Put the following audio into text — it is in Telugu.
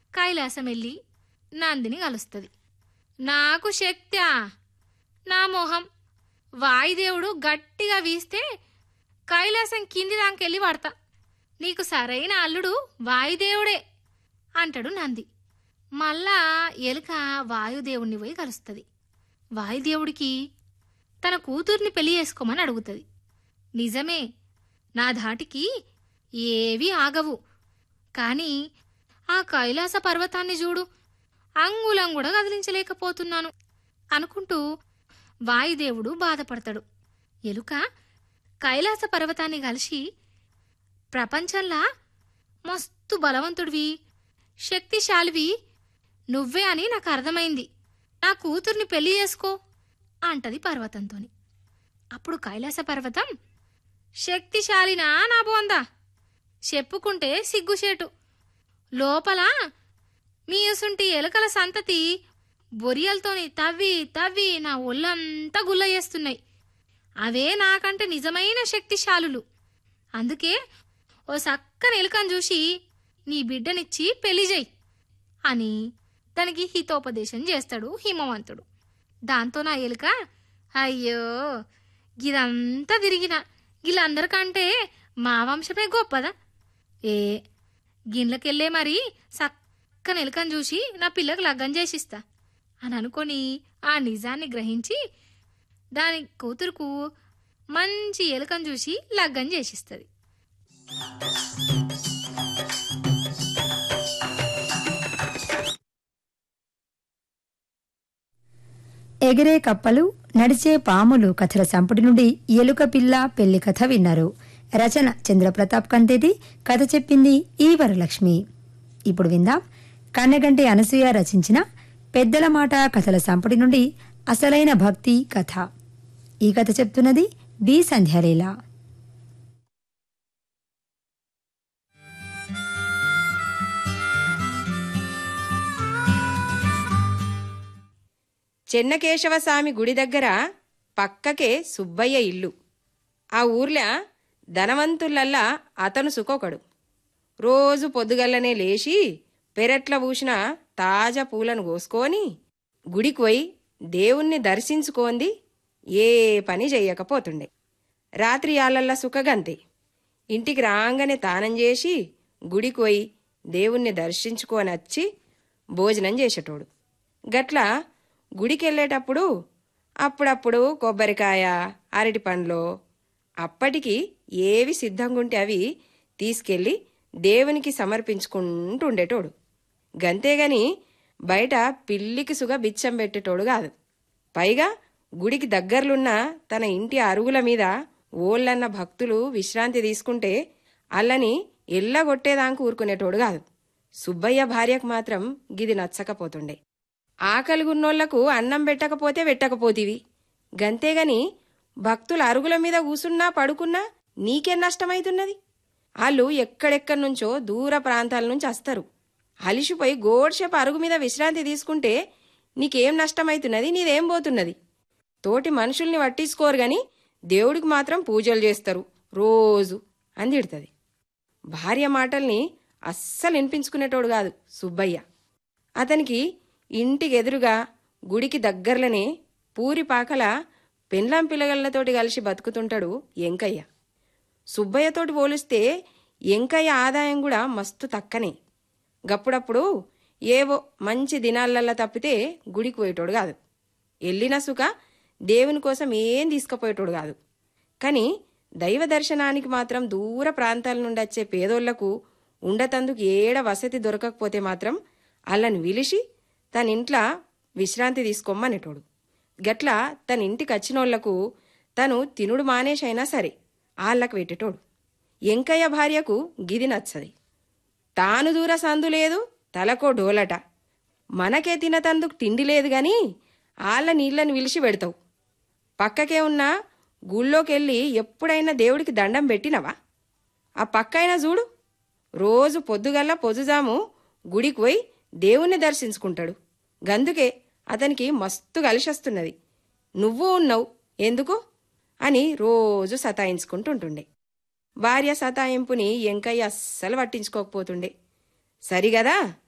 కైలాసం వెళ్ళి నందిని కలుస్తుంది నాకు శక్త్యా నా మొహం వాయుదేవుడు గట్టిగా వీస్తే కైలాసం కింది దాకెళ్ళి పడతా నీకు సరైన అల్లుడు వాయుదేవుడే అంటాడు నంది మళ్ళా ఎలుక వాయుదేవుణ్ణి పోయి కలుస్తుంది వాయుదేవుడికి తన కూతుర్ని పెళ్లి చేసుకోమని అడుగుతుంది నిజమే నా ధాటికి ఏవీ ఆగవు కానీ ఆ కైలాస పర్వతాన్ని చూడు అంగుళం కూడా కదిలించలేకపోతున్నాను అనుకుంటూ వాయుదేవుడు బాధపడతాడు ఎలుక కైలాస పర్వతాన్ని కలిసి ప్రపంచంలా మస్తు బలవంతుడివి శక్తిశాలివి నువ్వే అని నాకు అర్థమైంది నా కూతుర్ని పెళ్లి చేసుకో అంటది పర్వతంతోని అప్పుడు కైలాస పర్వతం శక్తిశాలినా నా బోందా చెప్పుకుంటే సిగ్గుచేటు లోపల మీ అసుంటి ఎలుకల సంతతి బొరియలతోని తవ్వి తవ్వి నా ఒళ్ళంతా గుల్ల చేస్తున్నాయి అవే నాకంటే నిజమైన శక్తిశాలులు అందుకే ఓ సక్కని ఎలుకను చూసి నీ బిడ్డనిచ్చి పెళ్లి చేయి అని దానికి హితోపదేశం చేస్తాడు హిమవంతుడు దాంతో నా ఎలుక అయ్యో గిదంతా తిరిగిన వీళ్ళందరికంటే మా వంశమే గొప్పదా ఏ గిన్నెలకెళ్ళే మరి సక్కన ఎలుకను చూసి నా పిల్లకు లగ్గం చేసిస్తా అని అనుకొని ఆ నిజాన్ని గ్రహించి దాని కూతురుకు మంచి ఎలుకను చూసి లగ్గం చేసిస్తుంది ఎగిరే కప్పలు నడిచే పాములు కథల సంపుటి నుండి ఎలుక పిల్ల పెళ్లి కథ విన్నారు రచన చంద్రప్రతాప్ కంటేది కథ చెప్పింది ఈ వరలక్ష్మి ఇప్పుడు విందాం కన్నగంటి అనసూయ రచించిన పెద్దల మాట కథల సంపుటి నుండి అసలైన భక్తి కథ ఈ కథ చెప్తున్నది బి సంధ్యాలీల చెన్నకేశవస్వామి గుడి దగ్గర పక్కకే సుబ్బయ్య ఇల్లు ఆ ఊర్లో ధనవంతులల్లా అతను సుకొకడు రోజు పొద్దుగల్లనే లేచి పెరట్ల పూసిన తాజా పూలను కోసుకొని గుడికి పోయి దేవుణ్ణి దర్శించుకోంది ఏ పని చెయ్యకపోతుండే రాత్రి ఆళ్ళల్లా సుఖగంతే ఇంటికి రాగానే తానం చేసి గుడికి పోయి దేవుణ్ణి దర్శించుకొని వచ్చి భోజనం చేసేటోడు గట్ల గుడికి వెళ్ళేటప్పుడు అప్పుడప్పుడు కొబ్బరికాయ అరటి పండ్లు అప్పటికి ఏవి సిద్ధంగుంటే అవి తీసుకెళ్ళి దేవునికి సమర్పించుకుంటూ ఉండేటోడు గంతేగాని బయట పిల్లికి సుగ బిచ్చం పెట్టేటోడు కాదు పైగా గుడికి దగ్గర్లున్న తన ఇంటి అరుగుల మీద ఓళ్ళన్న భక్తులు విశ్రాంతి తీసుకుంటే అల్లని ఎల్లగొట్టేదానికి ఊరుకునేటోడు కాదు సుబ్బయ్య భార్యకు మాత్రం గిది నచ్చకపోతుండే ఆకలిగున్నోళ్లకు అన్నం పెట్టకపోతే పెట్టకపోతివి గంతేగాని భక్తుల అరుగుల మీద కూసున్నా పడుకున్నా నీకేం నష్టమైతున్నది వాళ్ళు ఎక్కడెక్కడి నుంచో దూర ప్రాంతాల నుంచి వస్తారు అలిసిపోయి గోడ్సేపు అరుగు మీద విశ్రాంతి తీసుకుంటే నీకేం నష్టమైతున్నది నీదేం పోతున్నది తోటి మనుషుల్ని పట్టించుకోరు గాని దేవుడికి మాత్రం పూజలు చేస్తారు రోజు అని తిడుతుంది భార్య మాటల్ని అస్సలు వినిపించుకునేటోడు కాదు సుబ్బయ్య అతనికి ఇంటికి ఎదురుగా గుడికి దగ్గరలోనే పూరి పాకల పెండ్లాం పిల్లగళ్లతోటి కలిసి బతుకుతుంటాడు ఎంకయ్య సుబ్బయ్యతోటి పోలిస్తే ఎంకయ్య ఆదాయం కూడా మస్తు తక్కనే గప్పుడప్పుడు ఏవో మంచి దినాలల్లా తప్పితే గుడికి పోయేటోడు కాదు వెళ్ళిన సుఖ దేవుని కోసం ఏం తీసుకుపోయేటోడు కాదు కానీ దైవ దర్శనానికి మాత్రం దూర ప్రాంతాల నుండి వచ్చే పేదోళ్లకు ఉండతందుకు ఏడ వసతి దొరకకపోతే మాత్రం అల్లని విలిసి తన ఇంట్లో విశ్రాంతి తీసుకోమనేటోడు గట్ల తన ఇంటికి వచ్చినోళ్లకు తను తినుడు మానేసైనా సరే ఆళ్ళకు పెట్టేటోడు ఎంకయ్య భార్యకు గిది నచ్చది తాను దూర సందు లేదు తలకో డోలట మనకే తినతందుకు తిండి లేదు గాని ఆళ్ళ నీళ్ళని విలిచి పెడతావు పక్కకే ఉన్న గుళ్ళోకెళ్ళి ఎప్పుడైనా దేవుడికి దండం పెట్టినవా ఆ పక్కైనా చూడు రోజు పొద్దుగల్లా పొద్దుజాము గుడికి పోయి దేవుణ్ణి దర్శించుకుంటాడు గందుకే అతనికి మస్తు కలిసొస్తున్నది నువ్వు ఉన్నావు ఎందుకు అని రోజు సతాయించుకుంటుంటుండే భార్య సతాయింపుని ఎంకయ్య అస్సలు పట్టించుకోకపోతుండే సరిగదా